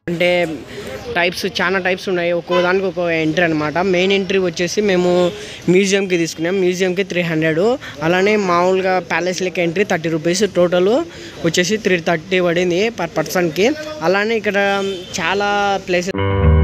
అంటే టైప్స్ చాలా టైప్స్ ఉన్నాయి ఒక్కో దానికి ఒక్కో ఎంట్రీ అనమాట మెయిన్ ఎంట్రీ వచ్చేసి మేము మ్యూజియంకి తీసుకున్నాం మ్యూజియంకి త్రీ హండ్రెడ్ అలానే మామూలుగా ప్యాలెస్ లెక్క ఎంట్రీ థర్టీ రూపీస్ టోటల్ వచ్చేసి త్రీ థర్టీ పడింది పర్ పర్సన్కి అలానే ఇక్కడ చాలా ప్లేసెస్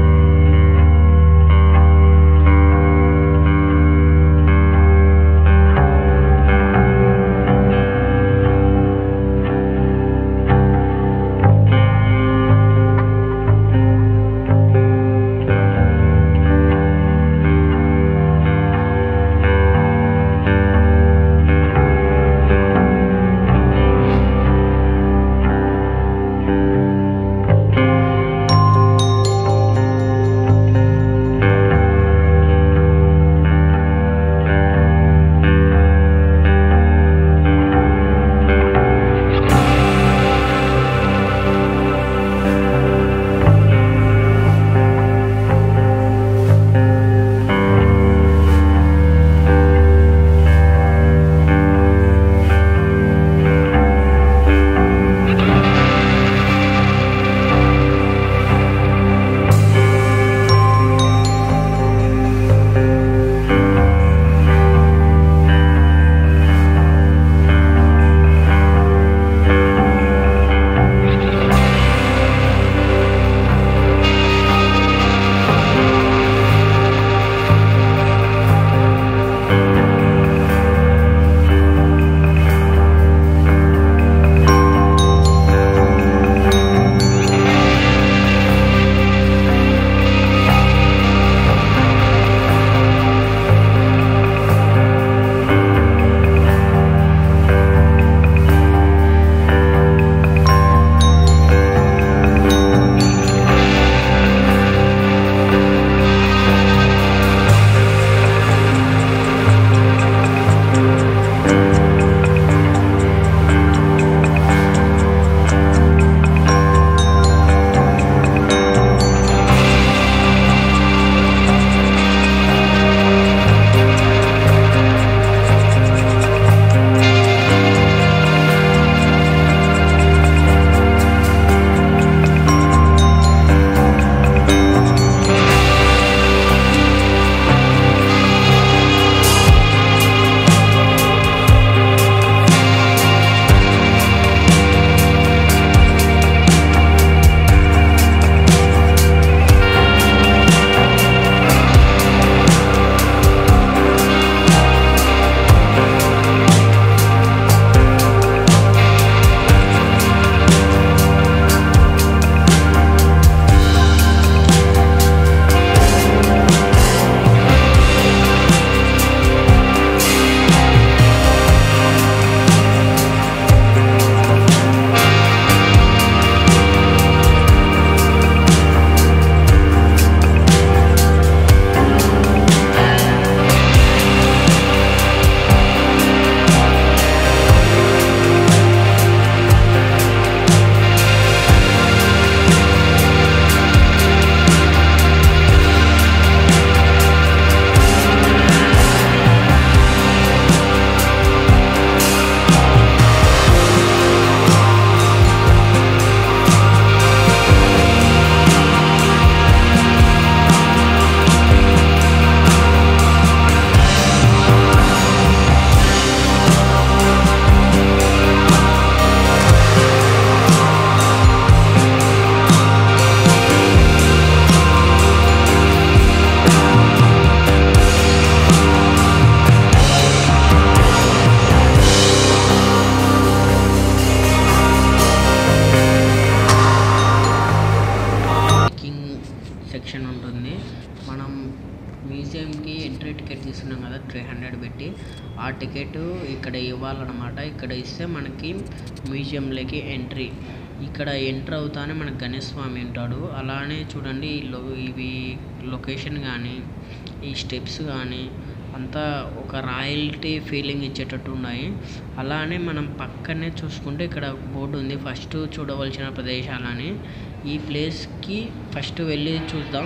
సెక్షన్ ఉంటుంది మనం మ్యూజియంకి ఎంట్రీ టికెట్ తీసుకున్నాం కదా త్రీ హండ్రెడ్ పెట్టి ఆ టికెట్ ఇక్కడ ఇవ్వాలన్నమాట ఇక్కడ ఇస్తే మనకి మ్యూజియంలోకి ఎంట్రీ ఇక్కడ ఎంటర్ అవుతానే మనకు గణేష్ స్వామి ఉంటాడు అలానే చూడండి ఈ లో ఇవి లొకేషన్ కానీ ఈ స్టెప్స్ కానీ అంతా ఒక రాయల్టీ ఫీలింగ్ ఇచ్చేటట్టు ఉన్నాయి అలానే మనం పక్కనే చూసుకుంటే ఇక్కడ బోర్డు ఉంది ఫస్ట్ చూడవలసిన ప్రదేశాలని ఈ ప్లేస్కి ఫస్ట్ వెళ్ళి చూద్దాం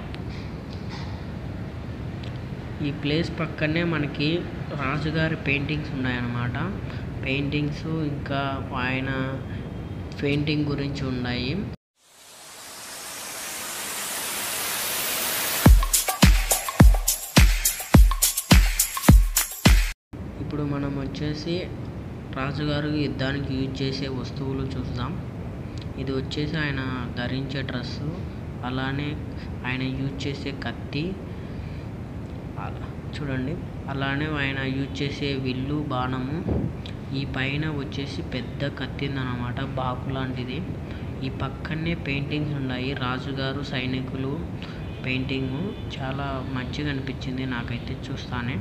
ఈ ప్లేస్ పక్కనే మనకి రాజుగారి పెయింటింగ్స్ ఉన్నాయన్నమాట పెయింటింగ్స్ ఇంకా ఆయన పెయింటింగ్ గురించి ఉన్నాయి ఇప్పుడు మనం వచ్చేసి రాజుగారు యుద్ధానికి యూజ్ చేసే వస్తువులు చూద్దాం ఇది వచ్చేసి ఆయన ధరించే డ్రెస్సు అలానే ఆయన యూజ్ చేసే కత్తి అలా చూడండి అలానే ఆయన యూజ్ చేసే విల్లు బాణము ఈ పైన వచ్చేసి పెద్ద కత్తి ఉందన్నమాట బాకు లాంటిది ఈ పక్కనే పెయింటింగ్స్ ఉన్నాయి రాజుగారు సైనికులు పెయింటింగ్ చాలా మంచిగా అనిపించింది నాకైతే చూస్తానే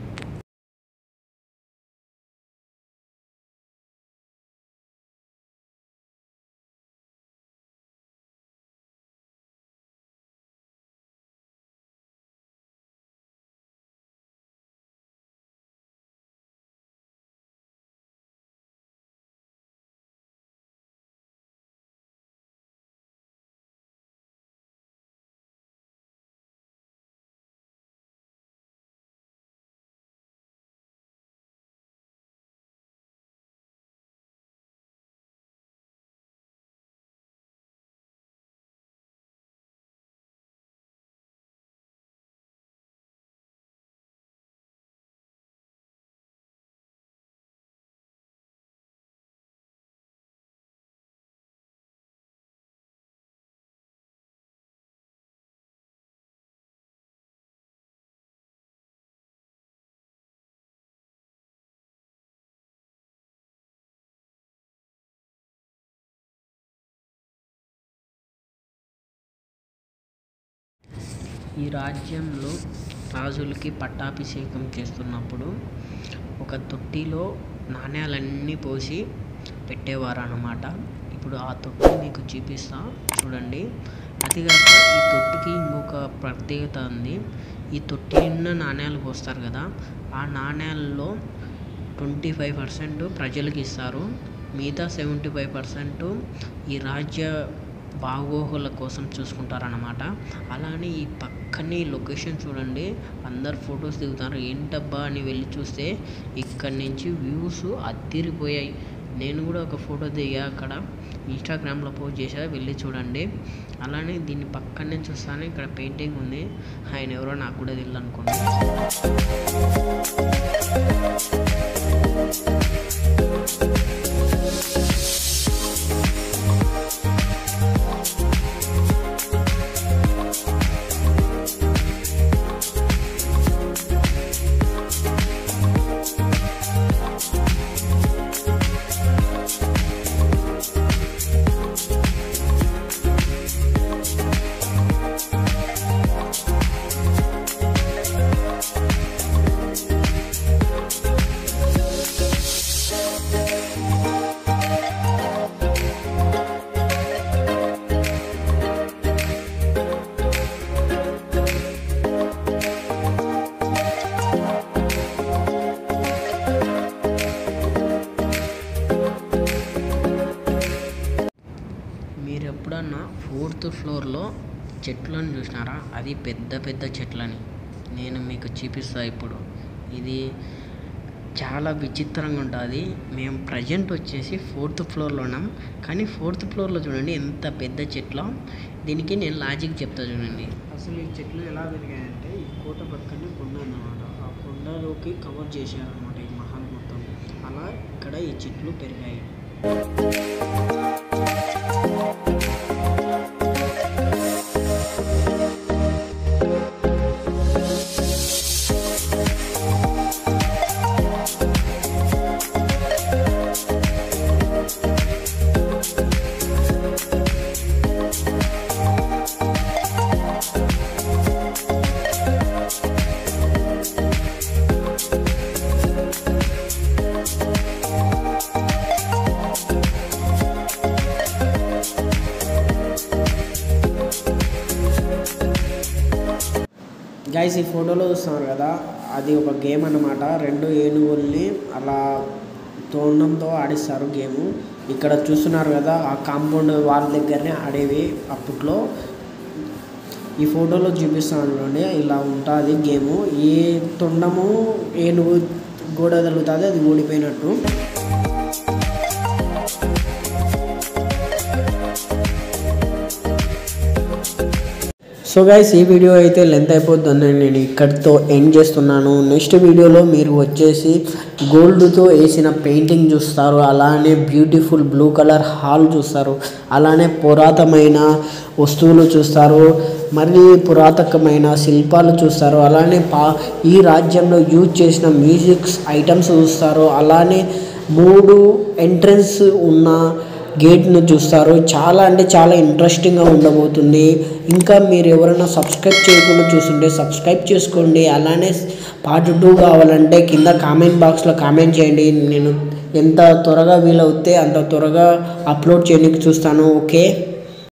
ఈ రాజ్యంలో రాజులకి పట్టాభిషేకం చేస్తున్నప్పుడు ఒక తొట్టిలో నాణ్యాలన్నీ పోసి పెట్టేవారు అన్నమాట ఇప్పుడు ఆ తొట్టి మీకు చూపిస్తా చూడండి అదిగాక ఈ తొట్టికి ఇంకొక ప్రత్యేకత ఉంది ఈ తొట్టి నిండా నాణ్యాలు పోస్తారు కదా ఆ నాణ్యాలలో ట్వంటీ ఫైవ్ పర్సెంట్ ప్రజలకు ఇస్తారు మిగతా సెవెంటీ ఫైవ్ పర్సెంట్ ఈ రాజ్య బాగోగుల కోసం చూసుకుంటారన్నమాట అలానే ఈ పక్కనే లొకేషన్ చూడండి అందరు ఫొటోస్ దిగుతారు ఏంటబ్బా అని వెళ్ళి చూస్తే ఇక్కడి నుంచి వ్యూస్ అద్దిరిపోయాయి నేను కూడా ఒక ఫోటో దిగా అక్కడ ఇన్స్టాగ్రామ్లో పోస్ట్ చేసా వెళ్ళి చూడండి అలానే దీన్ని పక్కనే చూస్తానే ఇక్కడ పెయింటింగ్ ఉంది ఆయన ఎవరో నాకు కూడా తెలియదు అనుకోండి మీరు ఎప్పుడన్నా ఫోర్త్ ఫ్లోర్లో చెట్లను చూసినారా అది పెద్ద పెద్ద చెట్లని నేను మీకు చూపిస్తా ఇప్పుడు ఇది చాలా విచిత్రంగా ఉంటుంది మేము ప్రజెంట్ వచ్చేసి ఫోర్త్ ఫ్లోర్లో ఉన్నాం కానీ ఫోర్త్ ఫ్లోర్లో చూడండి ఎంత పెద్ద చెట్లో దీనికి నేను లాజిక్ చెప్తా చూడండి అసలు ఈ చెట్లు ఎలా పెరిగాయంటే ఈ కోట పక్కనే కొండ ఉందన్నమాట ఆ కొండలోకి కవర్ చేశారనమాట ఈ మహల్ మొత్తం అలా ఇక్కడ ఈ చెట్లు పెరిగాయి గైస్ ఈ ఫోటోలో చూస్తున్నారు కదా అది ఒక గేమ్ అన్నమాట రెండు ఏనుగుల్ని అలా తోండంతో ఆడిస్తారు గేము ఇక్కడ చూస్తున్నారు కదా ఆ కాంపౌండ్ వాళ్ళ దగ్గరనే ఆడేవి అప్పట్లో ఈ ఫోటోలో చూపిస్తాను చూడండి ఇలా ఉంటుంది గేము ఏ తొండము ఏనుగు గోడ తగులుతుంది అది ఓడిపోయినట్టు సో గైస్ ఈ వీడియో అయితే లెంత్ అయిపోతుందని నేను ఇక్కడితో ఎండ్ చేస్తున్నాను నెక్స్ట్ వీడియోలో మీరు వచ్చేసి గోల్డ్తో వేసిన పెయింటింగ్ చూస్తారు అలానే బ్యూటిఫుల్ బ్లూ కలర్ హాల్ చూస్తారు అలానే పురాతనమైన వస్తువులు చూస్తారు మరి పురాతకమైన శిల్పాలు చూస్తారు అలానే పా ఈ రాజ్యంలో యూజ్ చేసిన మ్యూజిక్స్ ఐటమ్స్ చూస్తారు అలానే మూడు ఎంట్రన్స్ ఉన్న గేట్ను చూస్తారు చాలా అంటే చాలా ఇంట్రెస్టింగ్గా ఉండబోతుంది ఇంకా మీరు ఎవరైనా సబ్స్క్రైబ్ చేయకుండా చూస్తుంటే సబ్స్క్రైబ్ చేసుకోండి అలానే పార్ట్ టూ కావాలంటే కింద కామెంట్ బాక్స్లో కామెంట్ చేయండి నేను ఎంత త్వరగా వీలవుతే అంత త్వరగా అప్లోడ్ చేయడానికి చూస్తాను ఓకే